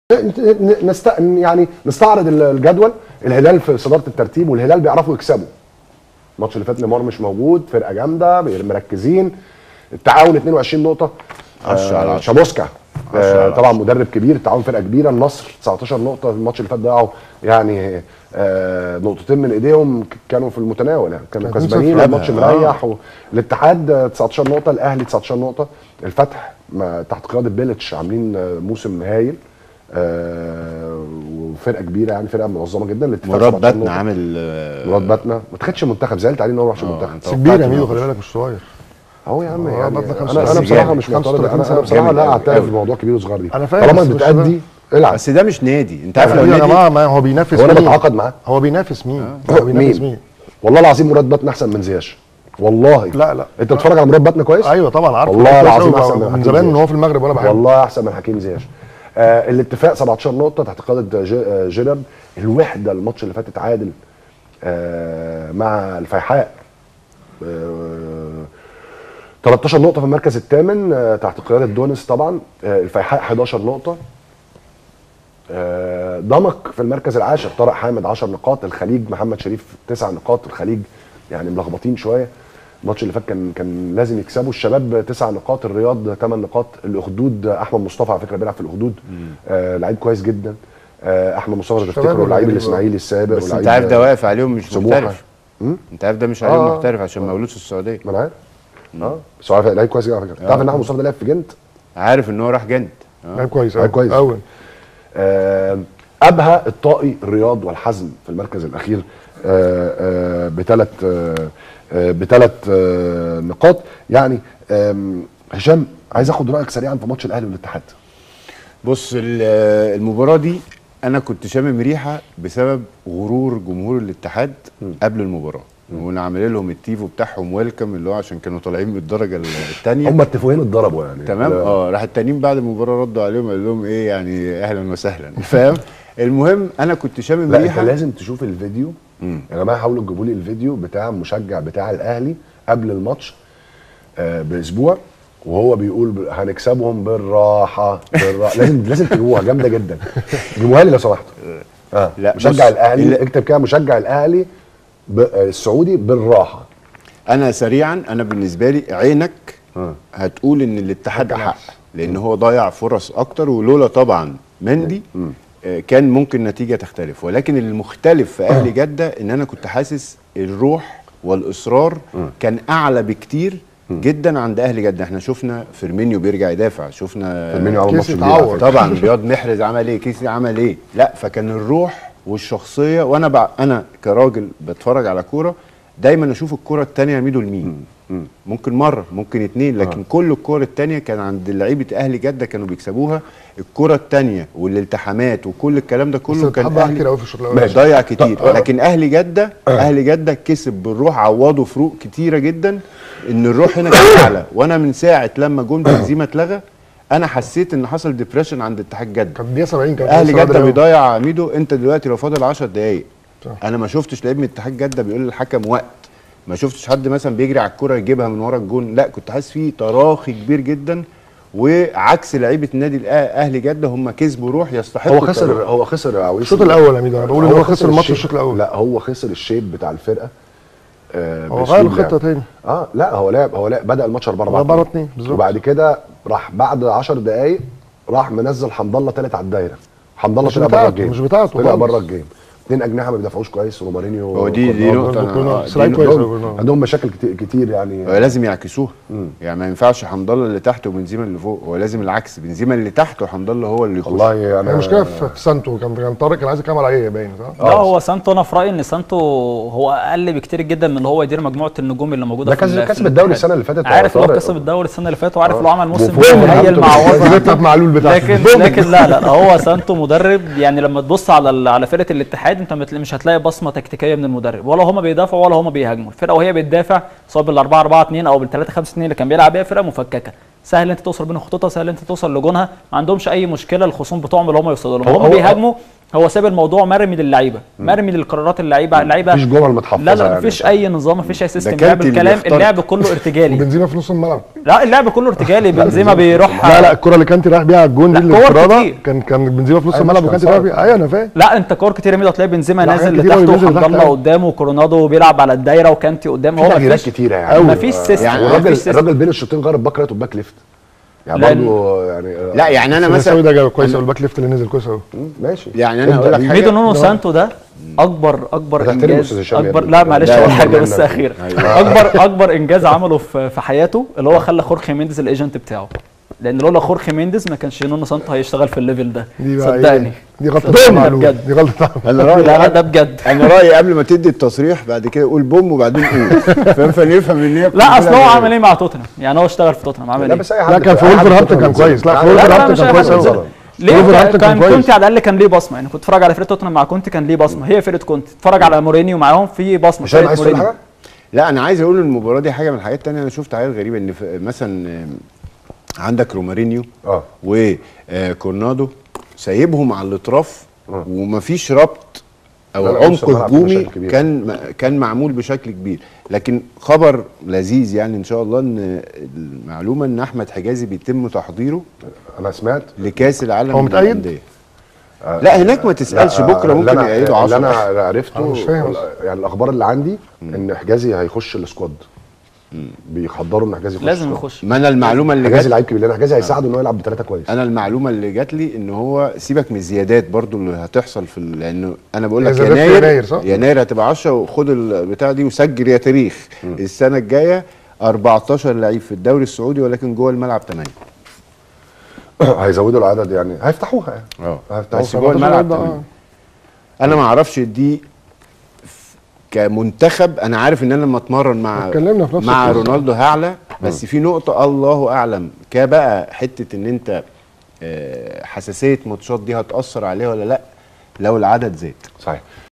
نست... يعني نستعرض الجدول الهلال في صداره الترتيب والهلال بيعرفوا يكسبوا الماتش اللي فات نيمار مش موجود فرقه جامده مركزين التعاون 22 نقطه 10 على آه 10. شابوسكا على آه عشرة. طبعا مدرب كبير التعاون فرقه كبيره النصر 19 نقطه الماتش اللي فات ضيعوا يعني آه نقطتين من ايديهم ك- كانوا في المتناول يعني كانوا كان كسبانين صفر. الماتش آه. مريح والاتحاد آه، 19 نقطه الاهلي 19 نقطه الفتح ما تحت قياده بيلتش عاملين آه، موسم هايل آه وفرقه كبيره يعني فرقه منظمه جدا الاتفاق مراد 17 باتنا نقطة. عامل آه، مراد باتنا ما تاخدش منتخب زعلت عليه ان هو ما راحش آه، المنتخب أنت بس كبير يا توقعت ميدو إنه- خلي بالك مش صغير اهو يا عم هو يعني باتنا انا 35 انا بصراحه جامد. مش معترض 35 انا سنة. انا بصراحه جامد لا أوي، اعترف أوي. بموضوع كبير وصغير دي أنا فاهم، طالما بس مش بتأدي العب بس ده مش نادي انت عارف لو يا نادي جماعه ما هو بينافس هو انا مين؟ بتعاقد معاه هو بينافس مين؟ هو بينافس مين؟ مين؟ والله العظيم مراد باتنا احسن من زياش والله لا، لا. انت بتتفرج على مراد باتنا كويس ايوه طبعا عارف والله كويس العظيم أوي، أحسن من من حكيم زمان ان زياش. هو في المغرب وانا بحبه والله احسن من حكيم زياش آه الاتفاق 17 نقطه تحت قياده ج- آه، جيرارد الوحده الماتش اللي فات اتعادل آه مع الفيحاء آه 13 نقطه في المركز الثامن آه تحت قياده دونس طبعا آه الفيحاء 11 نقطه آه، ضمك في المركز العاشر طارق حامد 10 نقاط الخليج محمد شريف 9 نقاط الخليج يعني ملخبطين شويه الماتش اللي فات كان كان لازم يكسبوا الشباب 9 نقاط الرياض 8 نقاط الاخدود احمد مصطفى على فكره بيلعب في الاخدود آه لعيب كويس جدا آه احمد مصطفى لو الشباب تفتكروا لعيب واللعيبة. الاسماعيلي السابق بس انت ولعيب- عارف ده واقف عليهم مش سموحة. محترف مم؟ انت عارف ده مش عليهم آه. محترف عشان مولود في السعوديه ما انا عارف اه بس هو عارف- لعيب كويس جدا على فكره تعرف ان احمد مصطفى ده لعب في جنت عارف ان هو راح جنت آه. لعيب كويس لعيب كويس. قوي آه، ابهى الطائي الرياض والحزم في المركز الاخير بثلاث بثلاث نقاط يعني آم، هشام عايز اخد رايك سريعا في ماتش الاهلي والاتحاد بص ال- المباراه دي انا كنت شامم ريحه بسبب غرور جمهور الاتحاد قبل المباراه ونعمل لهم التيفو بتاعهم ويلكم اللي هو عشان كانوا طالعين من الدرجه الثانيه هم التفوهين اتضربوا يعني تمام لا. اه راح التانيين بعد المباراه ردوا عليهم قال لهم ايه يعني اهلا وسهلا فاهم المهم انا كنت شامم لا انت ريحه لازم تشوف الفيديو يا جماعه حاولوا تجيبوا لي الفيديو بتاع المشجع بتاع الاهلي قبل الماتش آه باسبوع وهو بيقول ب- هنكسبهم بالراحه بالراحه لازم لازم تجيبوها جامده جدا جيبوها لي لو سمحتوا اه لا، مشجع بص، الاهلي ال- اكتب كده مشجع الاهلي ب- آه، السعودي بالراحه انا سريعا انا بالنسبه لي عينك آه. هتقول ان الاتحاد حق لان هو ضيع فرص اكتر ولولا طبعا مندي آه، كان ممكن النتيجه تختلف ولكن المختلف في اهلي جده ان انا كنت حاسس الروح والاصرار كان اعلى بكتير جدا عند اهلي جده احنا شفنا فيرمينيو بيرجع يدافع شفنا فيرمينيو عمل كيس ماتش كبير على اتعور. فكرة. طبعا رياض محرز عمل ايه كيسي عمل ايه لا فكان الروح والشخصيه وانا بع... انا كراجل بتفرج على كوره دايما اشوف الكوره التانية يميلوا لمين ممكن مره ممكن اتنين لكن آه. كل الكور التانية كان عند لعيبه اهلي جده كانوا بيكسبوها الكره التانية والالتحامات وكل الكلام ده بس كله كان الاتحاد ضيع اهلي كتير قوي في الشوط الاول ماشي. ضيع كتير طب- لكن اهلي جده اهلي جده كسب بالروح عوضوا فروق كتيره جدا ان الروح هنا كانت اعلى وانا من ساعه لما جون بنزيما اتلغى انا حسيت ان حصل ديبريشن عند اتحاد جده كان دقيقه 70 كان اهلي لسه جده بدري أوي. بيضيع ميدو انت دلوقتي لو فاضل 10 دقايق صح. انا ما شفتش لعيب من اتحاد جده بيقول للحكم وقت ما شفتش حد مثلا بيجري على الكره يجيبها من ورا الجون لا كنت حاسس فيه تراخي كبير جدا وعكس لعيبه النادي الأه- اهلي جده هم كسبوا روح يستحقوا هو خسر التراخي. هو خسر يا عويس الشوط الاول يا ميدو انا بقول ان هو خسر الماتش الشيب- الشوط الاول لا هو خسر الشيب بتاع الفرقه آه هو بأسلوب غير الخطه لعب. تاني اه لا هو لعب هو لعب بدا الماتش 4 4 4 2 بالظبط وبعد كده راح بعد 10 دقائق راح منزل حمد الله ثالث على الدايره حمد الله مش طلع بره بتاعته، الجيم مش بتاعته طلع خالص. بره الجيم اثنين اجنحه ما بيدافعوش كويس رومارينيو هو دي دي وكورنار. نقطه أنا- كورنار. آه، بس دي لعيب نقطة- كويس عندهم, أوي كورنار. عندهم مشاكل كتير, كتير يعني هو لازم يعكسوها يعني ما ينفعش حمد الله اللي تحت وبنزيما اللي فوق هو لازم العكس بنزيما اللي تحت وحمد الله هو اللي يخش والله هي انا المشكله في في سانتو كان كان طارق كان عايز يكمل عليه باين صح؟ لا هو سانتو انا في رايي ان سانتو هو اقل بكتير جدا من اللي هو يدير مجموعه النجوم اللي موجوده ده في ال- كسب في كسب الدوري الاتحاد. السنه اللي فاتت عارف هو لو طارق. كسب الدوري السنه اللي فاتت وعارف لو عمل موسم وفوق هايل مع وضع بتاعت معلول بتاعته لكن لكن لا لا لا، هو سانتو مدرب يعني لما تبص على ال- على فرقه الاتحاد انت متل- مش هتلاقي بصمه تكتيكيه من المدرب ولا هما بيدافعوا ولا هما بيهاجموا الفرقه وهي بتدافع سواء بال 4 4 2 او بال 3 5 2 اللي كان بيلعب بيها فرقه مفككه سهل انت توصل بين خطوطها سهل انت توصل لجونها ما عندهمش اي مشكله الخصوم بتوعهم اللي هم يوصلوا لهم هو- هم هو- بيهاجموا هو ساب الموضوع مرمي للعيبه مرمي للقرارات اللعيبه اللعيبه مفيش جمل متحفظه لا لا يعني. مفيش اي نظام مفيش اي سيستم كانتي لعب اللي الكلام بيخترق. اللعب كله ارتجالي وبنزيما في نص الملعب لا اللعب كله ارتجالي بنزيما بيروح لا لا الكره اللي كانتي رايح بيها على الجون دي لا، كور الانفراده كتير. كان كان بنزيما في نص أيوة، الملعب مش وكانتي كان رايح صعب. بيها ايوه انا فاهم لا انت كور كتير يمين هتلاقي بنزيما لا، نازل حاجات لتحت كتير وبينزل وحمد تحت الله أوي. قدامه وكورونادو بيلعب على الدايره وكانتي قدام في هو تغييرات مفيش كتيره يعني مفيش سيستم يعني مفيش الراجل سيستم الراجل بين الشوطين غير الباك رايت والباك ليفت يعني لأن- برضه يعني لا يعني انا السوي مثلا ده كويس قوي الباك ليفت اللي نزل كويس قوي ماشي يعني أنا ابدأ أقول لك بيه. حاجة. ميدو نونو سانتو ده اكبر اكبر هتحترم انجاز أستاذ هشام يا اكبر ابني. لا معلش لا، اقول لا، حاجه لا، بس لا. اخيره أيوة. اكبر اكبر انجاز عمله في في حياته اللي هو خلى خورخي مينديز الايجنت بتاعه لان لولا خورخي مينديز ما كانش نونو سانتو هيشتغل في الليفل ده دي بقى صدقني إيه؟ دي غلطه صدقني بتاع بجد. معلول. دي غلطه بتاع انا لا لا رايي ده بجد انا رايي قبل ما تدي التصريح بعد كده قول بوم وبعدين قول فاهم فنفهم ان هي لا اصل هو بتقول عمل ايه مع توتنهام يعني هو اشتغل في توتنهام عمل لا ايه بس اي حد لا، كان في أي حد ولفرهامبتون بيتظلم. كان كويس. لا، في لا، لا، ولفرهامبتون مش كان أي كويس حد أوي. بيتظلم. ليه ولفرهامبتون كان كان كويس. كونتي على الاقل كان ليه بصمه يعني كنت اتفرج على فرقه توتنهام مع كونتي كان ليه بصمه هي فرقه كونتي اتفرج على مورينيو معاهم في بصمه هشام فرقة عايز تقول مورينيو. حاجه؟ لا انا عايز اقول المباراه دي حاجه من الحاجات التانية انا شفت حاجات غريبه ان في- مثلا آم، عندك رومارينيو اه وكورنادو سايبهم على الاطراف آه. ومفيش ربط او لا، لا، نص عمق الملعب فيه هجومي مشاكل كبيرة. كان كان معمول بشكل كبير لكن خبر لذيذ يعني ان شاء الله ان المعلومه ان احمد حجازي بيتم تحضيره انا سمعت لكاس العالم هو متأيد؟ للأندية. لا هناك ما تسالش لا، بكره اللي ممكن أنا- يعيدوا اللي 10 انا عرفته أنا مش فاهم يعني الاخبار اللي عندي ان حجازي هيخش السكواد بيحضروا ان حجازي يخش لازم السكواد. يخش ما انا المعلومه اللي حجازي جات لعيب كبير لان حجازي هيساعده ان هو يلعب بثلاثه كويس انا المعلومه اللي جات لي ان هو سيبك من الزيادات برضو اللي هتحصل في ال- لانه انا بقول هي لك زيادات في يناير يناير، صح؟ يناير هتبقى 10 وخد البتاع دي وسجل يا تاريخ السنه الجايه 14 لعيب في الدوري السعودي ولكن جوه الملعب 8 هيزودوا العدد يعني هيفتحوها يعني اه هيفتحوها بس جوه 17 الملعب ده، 8 آه. انا ما اعرفش دي ف- كمنتخب انا عارف ان انا لما اتمرن مع اتكلمنا في نفس مع القصة. رونالدو هعلى بس في نقطه الله اعلم كبقى حته ان انت آه، حساسيه ماتشات دي هتاثر عليها ولا لا لو العدد زاد صحيح